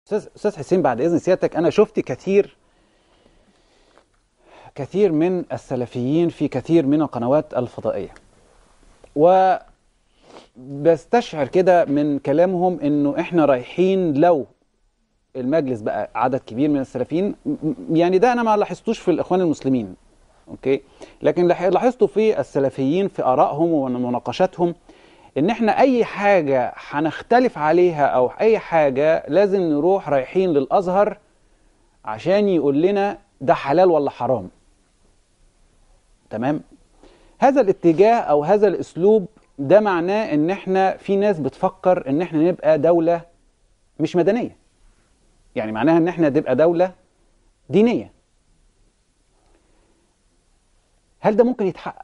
استاذ استاذ حسين بعد اذن سيادتك انا شفت كثير كثير من السلفيين في كثير من القنوات الفضائيه وبستشعر كده من كلامهم انه احنا رايحين لو المجلس بقى عدد كبير من السلفيين م- م- يعني ده انا ما لاحظتوش في الاخوان المسلمين اوكي لكن لح- لاحظته في السلفيين في ارائهم ومناقشاتهم ان احنا اي حاجه هنختلف عليها او اي حاجه لازم نروح رايحين للازهر عشان يقول لنا ده حلال ولا حرام تمام هذا الاتجاه او هذا الاسلوب ده معناه ان احنا في ناس بتفكر ان احنا نبقى دوله مش مدنيه يعني معناها ان احنا نبقى دوله دينيه هل ده ممكن يتحقق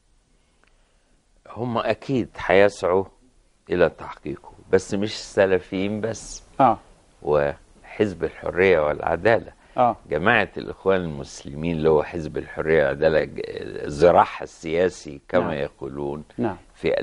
هم اكيد هيسعوا الى تحقيقه بس مش السلفيين بس اه وحزب الحريه والعداله اه جماعه الاخوان المسلمين اللي هو حزب الحريه والعداله ج- ذراعها السياسي كما نعم. يقولون نعم في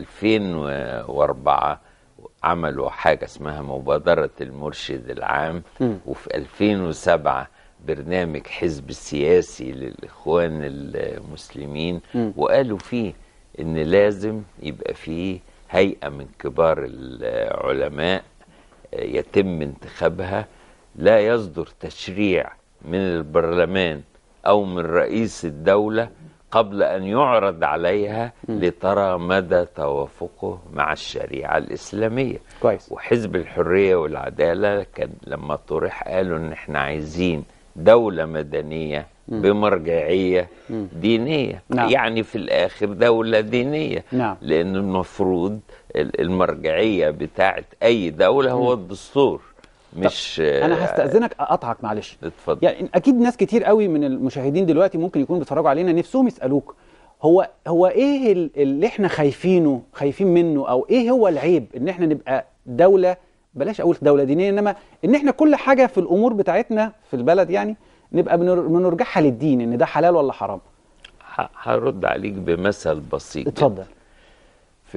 2004 عملوا حاجة اسمها مبادرة المرشد العام مم. وفي 2007 برنامج حزب السياسي للإخوان المسلمين مم. وقالوا فيه إن لازم يبقى فيه هيئة من كبار العلماء يتم انتخابها لا يصدر تشريع من البرلمان أو من رئيس الدولة قبل أن يعرض عليها لترى مدى توافقه مع الشريعة الإسلامية كويس وحزب الحرية والعدالة كان لما طرح قالوا إن إحنا عايزين دولة مدنية بمرجعية دينية نعم. يعني في الآخر دولة دينية نعم. لأن المفروض ال- المرجعية بتاعت أي دولة هو الدستور مش انا هستاذنك اقطعك معلش اتفضل يعني اكيد ناس كتير قوي من المشاهدين دلوقتي ممكن يكونوا بيتفرجوا علينا نفسهم يسالوك هو هو ايه ال- اللي احنا خايفينه خايفين منه او ايه هو العيب ان احنا نبقى دوله بلاش اقول دوله دينيه انما ان احنا كل حاجه في الامور بتاعتنا في البلد يعني نبقى بنر- بنرجعها للدين ان ده حلال ولا حرام ه- هرد عليك بمثل بسيط اتفضل في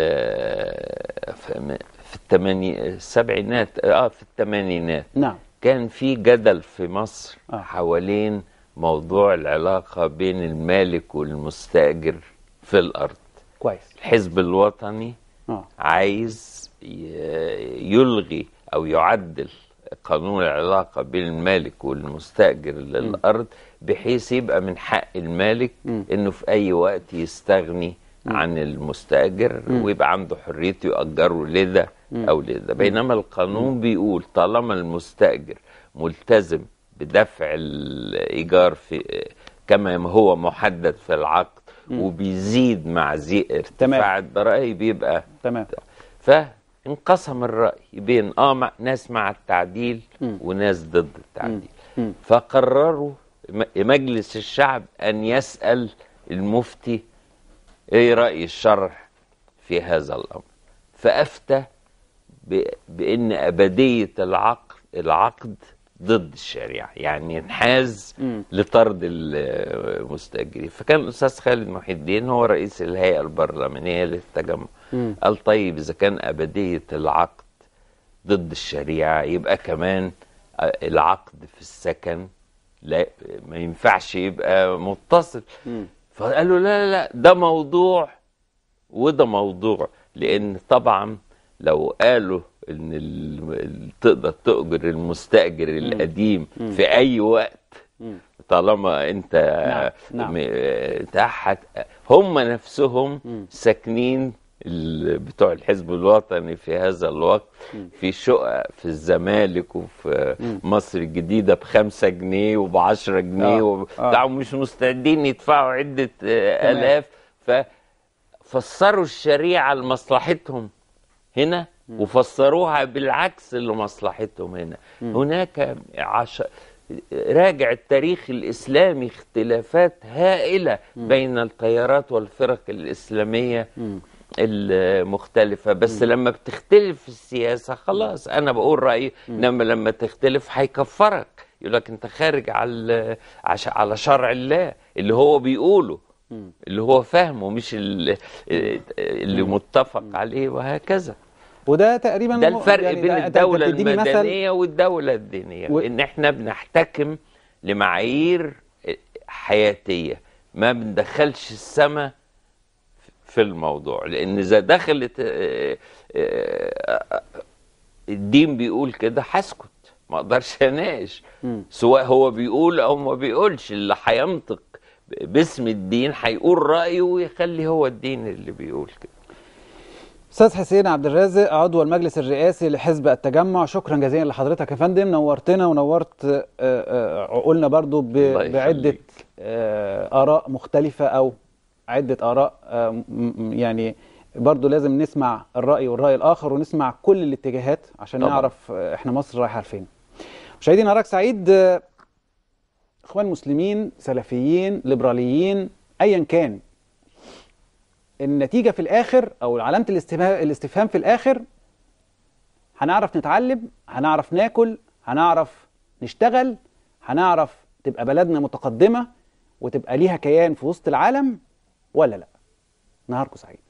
ال في في الثماني السبعينات اه في الثمانينات نعم كان في جدل في مصر آه. حوالين موضوع العلاقة بين المالك والمستأجر في الأرض كويس الحزب الوطني اه عايز ي- يلغي أو يعدل قانون العلاقة بين المالك والمستأجر للأرض بحيث يبقى من حق المالك مم. إنه في أي وقت يستغني عن المستأجر ويبقى عنده حريته يأجره لده أو لده بينما القانون بيقول طالما المستأجر ملتزم بدفع الإيجار في كما هو محدد في العقد وبيزيد مع زي ارتفاع الضرائب يبقى تمام فانقسم الرأي بين اه مع ناس مع التعديل مم. وناس ضد التعديل مم. فقرروا م- مجلس الشعب أن يسأل المفتي ايه رأي الشرع في هذا الأمر فأفتى ب- بأن أبدية العقد العقد ضد الشريعة يعني ينحاز مم. لطرد المستأجرين فكان الأستاذ خالد محي الدين هو رئيس الهيئة البرلمانية للتجمع مم. قال طيب إذا كان أبدية العقد ضد الشريعة يبقى كمان العقد في السكن لا ما ينفعش يبقى متصل مم. فقالوا لا لا لا ده موضوع وده موضوع لان طبعا لو قالوا ان ال- ال- تقدر تؤجر المستاجر القديم في اي وقت مم. طالما انت نعم، نعم. م- تحت هم نفسهم مم. ساكنين ال- بتوع الحزب الوطني في هذا الوقت في شقق في الزمالك وفي مصر الجديدة بخمسة جنيه وبعشرة جنيه آه، وبتاع آه. مش مستعدين يدفعوا عدة آه، تمام. آلاف ففسروا الشريعة لمصلحتهم هنا وفسروها بالعكس لمصلحتهم هنا هناك عش... راجع التاريخ الإسلامي اختلافات هائلة بين التيارات والفرق الإسلامية مم. المختلفة بس لما بتختلف في السياسة خلاص أنا بقول رأيي إنما لما تختلف هيكفرك يقول لك أنت خارج على عش- على شرع الله اللي هو بيقوله اللي هو فاهمه مش اللي, اللي متفق عليه وهكذا وده تقريبا ده الفرق يعني بين ده- ده- الدولة تديني مثل المدنية والدولة الدينية و- إن إحنا بنحتكم لمعايير حياتية ما بندخلش السماء في الموضوع لأن إذا دخلت آه، آه، الدين بيقول كده هسكت ما اقدرش اناقش مم. سواء هو بيقول او ما بيقولش اللي هينطق باسم الدين هيقول رايه ويخلي هو الدين اللي بيقول كده استاذ حسين عبد الرازق عضو المجلس الرئاسي لحزب التجمع شكرا جزيلا لحضرتك يا فندم نورتنا ونورت آه، آه، عقولنا برضو ب- الله بعده يخليك. آه، اراء مختلفه او عده اراء آه، م- م- يعني برضو لازم نسمع الراي والراي الاخر ونسمع كل الاتجاهات عشان طبعا. نعرف آه، احنا مصر رايحه لفين مشاهدينا نهارك سعيد آه، اخوان مسلمين سلفيين ليبراليين ايا كان النتيجة في الآخر أو علامة الاستفهام الاستفهام في الآخر هنعرف نتعلم هنعرف ناكل هنعرف نشتغل هنعرف تبقى بلدنا متقدمة وتبقى ليها كيان في وسط العالم ولا لا نهاركم سعيد